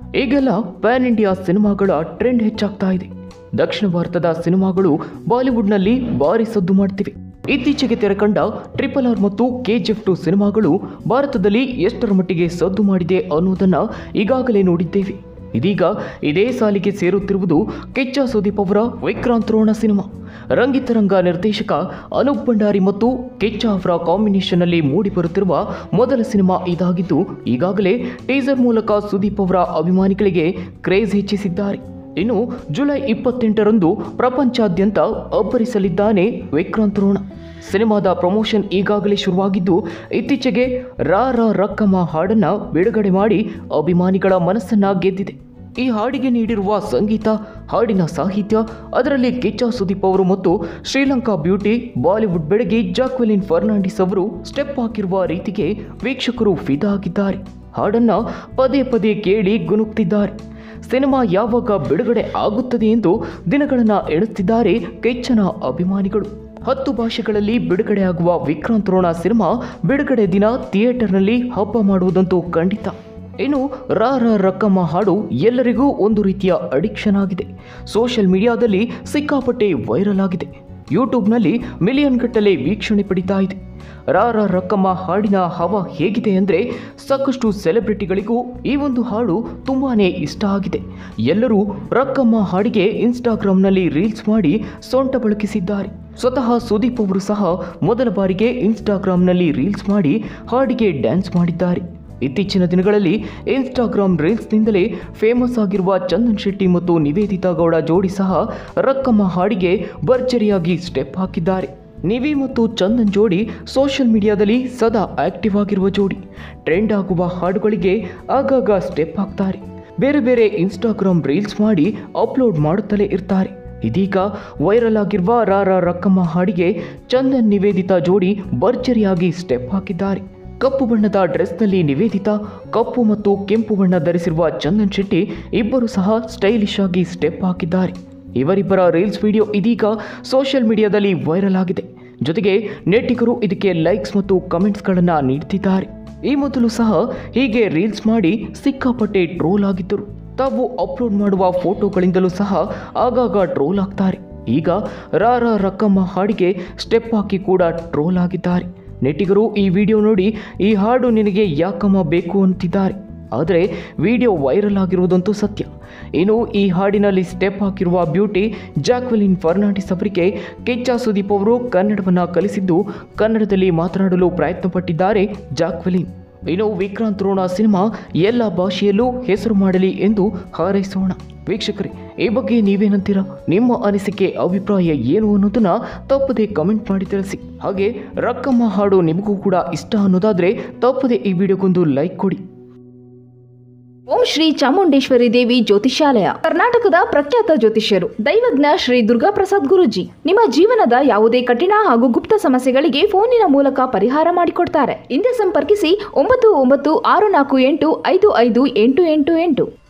ಈಗೆಲ್ಲ PAN India ಸಿನಿಮಾಗಳ trend ಹೆಚ್ಚಾಗ್ತಾ ಇದೆ ದಕ್ಷಿಣ ಭಾರತದ ಸಿನಿಮಾಗಳು ಬಾಲಿವುಡ್ನಲ್ಲಿ ಭಾರಿ ಸದ್ದು ಮಾಡ್ತಿವೆ ಇತ್ತೀಚೆಗೆ ತೆರೆಕಂಡ ಟ್ರಿಪಲ್ ಆರ್ ಮತ್ತು ಕೆಜಿಎಫ್ ಟು ಸಿನಿಮಾಗಳು ಭಾರತದಲ್ಲಿ ಎಷ್ಟರ ಮಟ್ಟಿಗೆ ಸದ್ದು ಮಾಡಿದೆ ಅನ್ನೋದನ್ನ ಈಗಾಗಲೇ ನೋಡಿದ್ದೇವೆ ಇದೀಗ ಇದೇ ಸಾಲಿಗೆ ಸೇರುತ್ತಿರುವುದು ಕಿಚ್ಚ ಸುದೀಪ್ ಅವರ ವಿಕ್ರಾಂತ್ ರೋಣ ಸಿನಿಮಾ ರಂಗಿತರಂಗ ನಿರ್ದೇಶಕ ಅನೂಪ್ ಭಂಡಾರಿ ಮತ್ತು ಕಿಚ್ಚ ಅವರ ಕಾಂಬಿನೇಷನ್ನಲ್ಲಿ ಮೂಡಿಬರುತ್ತಿರುವ ಮೊದಲ ಸಿನಿಮಾ ಇದಾಗಿದ್ದು ಈಗಾಗಲೇ ಟೀಸರ್ ಮೂಲಕ ಸುದೀಪ್ ಅವರ ಅಭಿಮಾನಿಗಳಿಗೆ ಕ್ರೇಜ್ ಹೆಚ್ಚಿಸಿದ್ದಾರೆ ಇನ್ನು ಜುಲೈ ಇಪ್ಪತ್ತೆಂಟರಂದು ಪ್ರಪಂಚಾದ್ಯಂತ ಅಬ್ಬರಿಸಲಿದ್ದಾನೆ ವಿಕ್ರಾಂತ್ ರೋಣ ಸಿನಿಮಾದ ಪ್ರಮೋಷನ್ ಈಗಾಗಲೇ ಶುರುವಾಗಿದ್ದು ಇತ್ತೀಚೆಗೆ ರಾ ರಾ ರಕ್ಕಮ್ಮ ಹಾಡನ್ನ ಬಿಡುಗಡೆ ಮಾಡಿ ಅಭಿಮಾನಿಗಳ ಮನಸ್ಸನ್ನ ಗೆದ್ದಿದೆ ಈ ಹಾಡಿಗೆ ನೀಡಿರುವ ಸಂಗೀತ ಹಾಡಿನ ಸಾಹಿತ್ಯ ಅದರಲ್ಲಿ ಕಿಚ್ಚ ಸುದೀಪ್ ಅವರು ಮತ್ತು ಶ್ರೀಲಂಕಾ ಬ್ಯೂಟಿ ಬಾಲಿವುಡ್ ಬೆಡಗಿ ಜಾಕ್ವೆಲಿನ್ ಫರ್ನಾಂಡಿಸ್ ಅವರು ಸ್ಟೆಪ್ ಹಾಕಿರುವ ರೀತಿಗೆ ವೀಕ್ಷಕರು ಫಿದಾ ಆಗಿದ್ದಾರೆ ಹಾಡನ್ನ ಪದೇ ಪದೇ ಕೇಳಿ ಗುನುಗ್ತಿದ್ದಾರೆ ಸಿನಿಮಾ ಯಾವಾಗ ಬಿಡುಗಡೆ ಆಗುತ್ತದೆ ಎಂದು ದಿನಗಳನ್ನು ಎಣಿಸ್ತಿದ್ದಾರೆ ಕಿಚ್ಚನ ಅಭಿಮಾನಿಗಳು ಹತ್ತು ಭಾಷೆಗಳಲ್ಲಿ ಬಿಡುಗಡೆಯಾಗುವ ವಿಕ್ರಾಂತ್ ರೋಣ ಸಿನಿಮಾ ಬಿಡುಗಡೆ ದಿನ ಥಿಯೇಟರ್ನಲ್ಲಿ ಹಬ್ಬ ಮಾಡುವುದಂತೂ ಖಂಡಿತ ಇನ್ನು ರಾ ರಾ ರಕ್ಕಮ್ಮ ಹಾಡು ಎಲ್ಲರಿಗೂ ಒಂದು ರೀತಿಯ ಅಡಿಕ್ಷನ್ ಆಗಿದೆ ಸೋಷಿಯಲ್ ಮೀಡಿಯಾದಲ್ಲಿ ಸಿಕ್ಕಾಪಟ್ಟೆ ವೈರಲ್ ಆಗಿದೆ ಯೂಟ್ಯೂಬ್ನಲ್ಲಿ ಮಿಲಿಯನ್ ಗಟ್ಟಲೆ ವೀಕ್ಷಣೆ ಪಡಿತಾ ಇದೆ ರಾ ರಾ ರಕ್ಕಮ್ಮ ಹಾಡಿನ ಹವ ಹೇಗಿದೆ ಅಂದರೆ ಸಾಕಷ್ಟು ಸೆಲೆಬ್ರಿಟಿಗಳಿಗೂ ಈ ಒಂದು ಹಾಡು ತುಂಬಾನೇ ಇಷ್ಟ ಆಗಿದೆ ಎಲ್ಲರೂ ರಕ್ಕಮ್ಮ ಹಾಡಿಗೆ ಇನ್ಸ್ಟಾಗ್ರಾಮ್ನಲ್ಲಿ ರೀಲ್ಸ್ ಮಾಡಿ ಸೊಂಟ ಬಳಕಿಸಿದ್ದಾರೆ ಸ್ವತಃ ಸುದೀಪ್ ಅವರು ಸಹ ಮೊದಲ ಬಾರಿಗೆ ಇನ್ಸ್ಟಾಗ್ರಾಮ್ನಲ್ಲಿ ರೀಲ್ಸ್ ಮಾಡಿ ಹಾಡಿಗೆ ಡ್ಯಾನ್ಸ್ ಮಾಡಿದ್ದಾರೆ ಇತ್ತೀಚಿನ ದಿನಗಳಲ್ಲಿ ಇನ್ಸ್ಟಾಗ್ರಾಮ್ ರೀಲ್ಸ್ನಿಂದಲೇ ಫೇಮಸ್ ಆಗಿರುವ ಚಂದನ್ ಶೆಟ್ಟಿ ಮತ್ತು ನಿವೇದಿತಾ ಗೌಡ ಜೋಡಿ ಸಹ ರಕ್ಕಮ್ಮ ಹಾಡಿಗೆ ಭರ್ಜರಿಯಾಗಿ ಸ್ಟೆಪ್ ಹಾಕಿದ್ದಾರೆ ನಿವಿ ಮತ್ತು ಚಂದನ್ ಜೋಡಿ ಸೋಷಿಯಲ್ ಮೀಡಿಯಾದಲ್ಲಿ ಸದಾ ಆಕ್ಟಿವ್ ಆಗಿರುವ ಜೋಡಿ ಟ್ರೆಂಡ್ ಆಗುವ ಹಾಡುಗಳಿಗೆ ಆಗಾಗ ಸ್ಟೆಪ್ ಹಾಕ್ತಾರೆ ಬೇರೆ ಬೇರೆ ಇನ್ಸ್ಟಾಗ್ರಾಮ್ ರೀಲ್ಸ್ ಮಾಡಿ ಅಪ್ಲೋಡ್ ಮಾಡುತ್ತಲೇ ಇರ್ತಾರೆ ಇದೀಗ ವೈರಲ್ ಆಗಿರುವ ರಾ ರಾ ರಕ್ಕಮ್ಮ ಹಾಡಿಗೆ ಚಂದನ್ ನಿವೇದಿತಾ ಜೋಡಿ ಭರ್ಜರಿಯಾಗಿ ಸ್ಟೆಪ್ ಹಾಕಿದ್ದಾರೆ ಕಪ್ಪು ಬಣ್ಣದ ಡ್ರೆಸ್ನಲ್ಲಿ ನಿವೇದಿತಾ ಕಪ್ಪು ಮತ್ತು ಕೆಂಪು ಬಣ್ಣ ಧರಿಸಿರುವ ಚಂದನ್ ಶೆಟ್ಟಿ ಇಬ್ಬರು ಸಹ ಸ್ಟೈಲಿಶ್ ಆಗಿ ಸ್ಟೆಪ್ ಹಾಕಿದ್ದಾರೆ ಇವರಿಬ್ಬರ ರೀಲ್ಸ್ ವಿಡಿಯೋ ಇದೀಗ ಸೋಷಿಯಲ್ ಮೀಡಿಯಾದಲ್ಲಿ ವೈರಲ್ ಆಗಿದೆ ಜೊತೆಗೆ ನೆಟ್ಟಿಗರು ಇದಕ್ಕೆ ಲೈಕ್ಸ್ ಮತ್ತು ಕಮೆಂಟ್ಸ್ಗಳನ್ನು ನೀಡ್ತಿದ್ದಾರೆ ಈ ಮೊದಲು ಸಹ ಹೀಗೆ ರೀಲ್ಸ್ ಮಾಡಿ ಸಿಕ್ಕಾಪಟ್ಟೆ ಟ್ರೋಲ್ ಆಗಿದ್ದರು ತಾವು ಅಪ್ಲೋಡ್ ಮಾಡುವ ಫೋಟೋಗಳಿಂದಲೂ ಸಹ ಆಗಾಗ ಟ್ರೋಲ್ ಆಗ್ತಾರೆ ಈಗ ರಾ ರಾ ರಕ್ಕಮ್ಮ ಹಾಡಿಗೆ ಸ್ಟೆಪ್ ಹಾಕಿ ಕೂಡ ಟ್ರೋಲ್ ಆಗಿದ್ದಾರೆ ನೆಟ್ಟಿಗರು ಈ ವಿಡಿಯೋ ನೋಡಿ ಈ ಹಾಡು ನಿನಗೆ ಯಾಕಮ್ಮ ಬೇಕು ಅಂತಿದ್ದಾರೆ ಆದರೆ ವಿಡಿಯೋ ವೈರಲ್ ಆಗಿರುವುದಂತೂ ಸತ್ಯ ಇನ್ನು ಈ ಹಾಡಿನಲ್ಲಿ ಸ್ಟೆಪ್ ಹಾಕಿರುವ ಬ್ಯೂಟಿ ಜಾಕ್ವೆಲಿನ್ ಫರ್ನಾಂಡಿಸ್ ಅವರಿಗೆ ಕಿಚ್ಚ ಸುದೀಪ್ ಅವರು ಕನ್ನಡವನ್ನು ಕಲಿಸಿದ್ದು ಕನ್ನಡದಲ್ಲಿ ಮಾತನಾಡಲು ಪ್ರಯತ್ನ ಪಟ್ಟಿದ್ದಾರೆ ಜಾಕ್ವೆಲಿನ್ ಇನ್ನು ವಿಕ್ರಾಂತ್ ರೋಣ ಸಿನಿಮಾ ಎಲ್ಲ ಭಾಷೆಯಲ್ಲೂ ಹೆಸರು ಮಾಡಲಿ ಎಂದು ಹಾರೈಸೋಣ ವೀಕ್ಷಕರೇ ಈ ಬಗ್ಗೆ ನೀವೇನಂತೀರಾ ನಿಮ್ಮ ಅನಿಸಿಕೆ ಅಭಿಪ್ರಾಯ ಏನು ಅನ್ನೋದನ್ನ ತಪ್ಪದೆ ಕಮೆಂಟ್ ಮಾಡಿ ತಿಳಿಸಿ ಹಾಗೆ ರಕ್ಕಮ್ಮ ಹಾಡು ನಿಮಗೂ ಕೂಡ ಇಷ್ಟ ಅನ್ನೋದಾದ್ರೆ ತಪ್ಪದೆ ಈ ವಿಡಿಯೋಗೊಂದು ಲೈಕ್ ಕೊಡಿ ಓಂ ಶ್ರೀ ಚಾಮುಂಡೇಶ್ವರಿ ದೇವಿ ಜ್ಯೋತಿಷ್ಯಾಲಯ ಕರ್ನಾಟಕದ ಪ್ರಖ್ಯಾತ ಜ್ಯೋತಿಷ್ಯರು ದೈವಜ್ಞ ಶ್ರೀ ದುರ್ಗಾಪ್ರಸಾದ್ ಗುರುಜಿ ನಿಮ್ಮ ಜೀವನದ ಯಾವುದೇ ಕಠಿಣ ಹಾಗೂ ಗುಪ್ತ ಸಮಸ್ಯೆಗಳಿಗೆ ಫೋನಿನ ಮೂಲಕ ಪರಿಹಾರ ಮಾಡಿಕೊಡ್ತಾರೆ ಹಿಂದೆ ಸಂಪರ್ಕಿಸಿ ಒಂಬತ್ತು ಒಂಬತ್ತು ಆರು ನಾಲ್ಕು ಎಂಟು ಐದು ಐದು ಎಂಟು ಎಂಟು ಎಂಟು